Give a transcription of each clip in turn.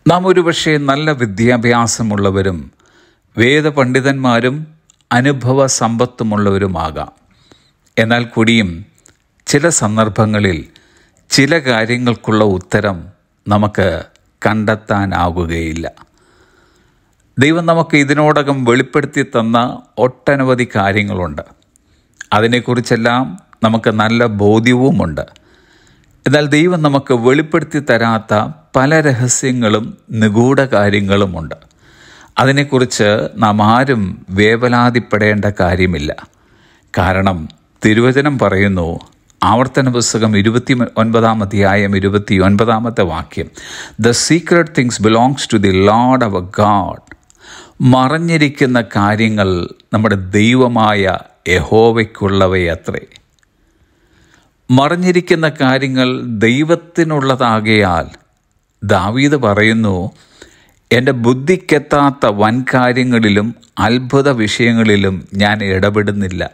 നാം ഒരുപക്ഷെ നല്ല വിദ്യാഭ്യാസമുള്ളവരും വേദപണ്ഡിതന്മാരും അനുഭവ സമ്പത്തുമുള്ളവരുമാകാം എന്നാൽ കൂടിയും ചില സന്ദർഭങ്ങളിൽ ചില കാര്യങ്ങൾക്കുള്ള ഉത്തരം നമുക്ക് കണ്ടെത്താനാകുകയില്ല ദൈവം നമുക്ക് ഇതിനോടകം വെളിപ്പെടുത്തി തന്ന ഒട്ടനവധി കാര്യങ്ങളുണ്ട് അതിനെക്കുറിച്ചെല്ലാം നമുക്ക് നല്ല ബോധ്യവുമുണ്ട് എന്നാൽ ദൈവം നമുക്ക് വെളിപ്പെടുത്തി തരാത്ത പല രഹസ്യങ്ങളും നിഗൂഢ കാര്യങ്ങളുമുണ്ട് അതിനെക്കുറിച്ച് നാം ആരും വേവലാതിപ്പെടേണ്ട കാര്യമില്ല കാരണം തിരുവചനം പറയുന്നു ആവർത്തന പുസ്തകം ഇരുപത്തി ഒൻപതാം അധ്യായം ഇരുപത്തി ഒൻപതാമത്തെ വാക്യം the secret things belongs to the lord our god മറഞ്ഞിരിക്കുന്ന കാര്യങ്ങൾ നമ്മുടെ ദൈവമായ യഹോവയ്ക്കുള്ളവയത്രേ മറഞ്ഞിരിക്കുന്ന കാര്യങ്ങൾ ദൈവത്തിനുള്ളതാകയാൽ ദാവീദ് പറയുന്നു എൻ്റെ ബുദ്ധിക്കെത്താത്ത വൻകാര്യങ്ങളിലും അത്ഭുത വിഷയങ്ങളിലും ഞാൻ ഇടപെടുന്നില്ല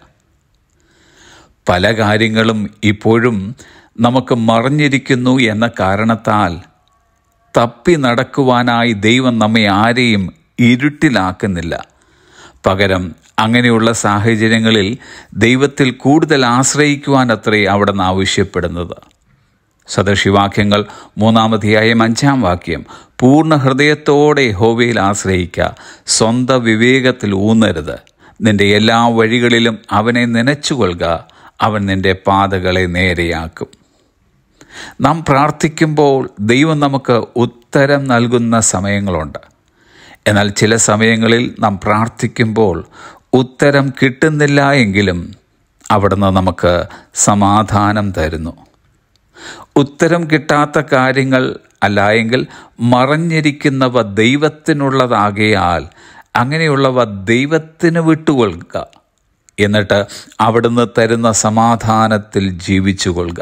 പല കാര്യങ്ങളും ഇപ്പോഴും നമുക്ക് മറിഞ്ഞിരിക്കുന്നു എന്ന കാരണത്താൽ തപ്പി നടക്കുവാനായി ദൈവം നമ്മെ ആരെയും ഇരുട്ടിലാക്കുന്നില്ല പകരം അങ്ങനെയുള്ള സാഹചര്യങ്ങളിൽ ദൈവത്തിൽ കൂടുതൽ ആശ്രയിക്കുവാൻ അത്രേ അവിടെ നിന്ന് ആവശ്യപ്പെടുന്നത് സദർശിവാക്യങ്ങൾ മൂന്നാമധ്യായം അഞ്ചാം വാക്യം പൂർണ്ണ ഹൃദയത്തോടെ ഹോവയിൽ ആശ്രയിക്കുക സ്വന്തം വിവേകത്തിൽ ഊന്നരുത് നിന്റെ എല്ലാ വഴികളിലും അവനെ നനച്ചുകൊള്ളുക അവൻ നിന്റെ പാതകളെ നേരെയാക്കും നാം പ്രാർത്ഥിക്കുമ്പോൾ ദൈവം നമുക്ക് ഉത്തരം നൽകുന്ന സമയങ്ങളുണ്ട് എന്നാൽ ചില സമയങ്ങളിൽ നാം പ്രാർത്ഥിക്കുമ്പോൾ ഉത്തരം കിട്ടുന്നില്ല എങ്കിലും അവിടുന്ന് നമുക്ക് സമാധാനം തരുന്നു ഉത്തരം കിട്ടാത്ത കാര്യങ്ങൾ അല്ല എങ്കിൽ മറഞ്ഞിരിക്കുന്നവ ദൈവത്തിനുള്ളതാകയാൽ അങ്ങനെയുള്ളവ ദൈവത്തിന് വിട്ടുകൊള്ളുക എന്നിട്ട് അവിടുന്ന് തരുന്ന സമാധാനത്തിൽ ജീവിച്ചു കൊള്ളുക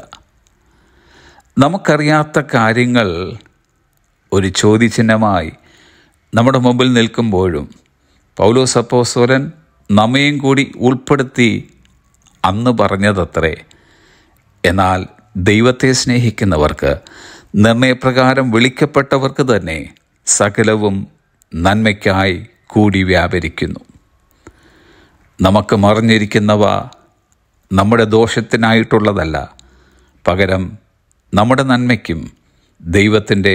നമുക്കറിയാത്ത കാര്യങ്ങൾ ഒരു ചോദ്യചിഹ്നമായി നമ്മുടെ മുമ്പിൽ നിൽക്കുമ്പോഴും പൗലോസ് അപ്പോസ്വരൻ നമ്മയും കൂടി ഉൾപ്പെടുത്തി അന്ന് പറഞ്ഞതത്രേ എന്നാൽ ദൈവത്തെ സ്നേഹിക്കുന്നവർക്ക് നിർണയപ്രകാരം വിളിക്കപ്പെട്ടവർക്ക് തന്നെ സകലവും നന്മയ്ക്കായി കൂടി വ്യാപരിക്കുന്നു നമുക്ക് മറിഞ്ഞിരിക്കുന്നവ നമ്മുടെ ദോഷത്തിനായിട്ടുള്ളതല്ല പകരം നമ്മുടെ നന്മയ്ക്കും ദൈവത്തിൻ്റെ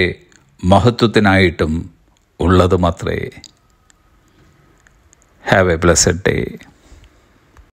മഹത്വത്തിനായിട്ടും ഉള്ളതുമത്രേ ഹാവ് എ ബ്ലസ്സഡ് ഡേ